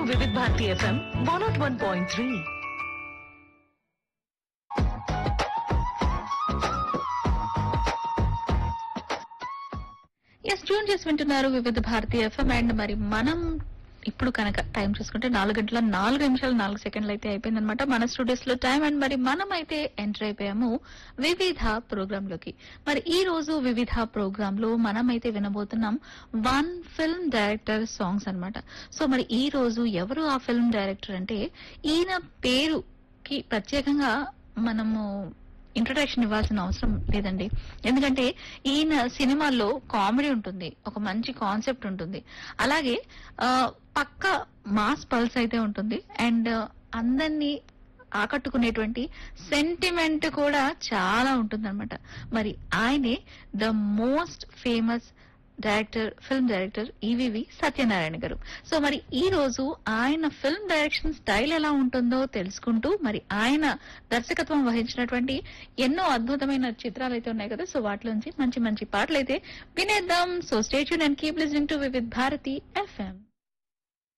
వివిధ Bharati FM one nought one point three ఎస్ tune చేసి వింటున్నారు వివిధ భారతీయ ఎఫ్ఎం అండ్ మరి మనం ఇప్పుడు కనుక టైం చూసుకుంటే నాలుగు గంటల నాలుగు నిమిషాలు నాలుగు సెకండ్లు అయితే అయిపోయిందనమాట మన స్టూడియోస్ లో టైం అండ్ మరి మనం అయితే ఎంటర్ అయిపోయాము వివిధ ప్రోగ్రామ్ లోకి మరి ఈ రోజు వివిధ ప్రోగ్రామ్ లో మనం అయితే వినబోతున్నాం వన్ ఫిల్మ్ డైరెక్టర్ సాంగ్స్ అన్నమాట సో మరి ఈ రోజు ఎవరు ఆ ఫిల్మ్ డైరెక్టర్ అంటే ఈయన పేరుకి ప్రత్యేకంగా మనము ఇంట్రొడక్షన్ ఇవ్వాల్సిన అవసరం లేదండి ఎందుకంటే ఈయన సినిమాల్లో కామెడీ ఉంటుంది ఒక మంచి కాన్సెప్ట్ ఉంటుంది అలాగే ఆ, పక్క మాస్ పల్స్ అయితే ఉంటుంది అండ్ అందరినీ ఆకట్టుకునేటువంటి సెంటిమెంట్ కూడా చాలా ఉంటుందన్నమాట మరి ఆయనే the most famous director film director EVV Satyanarayana garu so మరి ఈ రోజు ఆయన ఫిల్మ్ డైరెక్షన్ స్టైల్ ఎలా ఉంటుందో తెలుసుకుంటూ మరి ఆయన దర్శకత్వం వహించినటువంటి ఎన్నో అద్భుతమైన చిత్రాలు అయితే ఉన్నాయి కదా సో వాటిలోంచి మంచి మంచి పాటలు అయితే వినేద్దాం so stay tuned and keep listening to with Bharati FM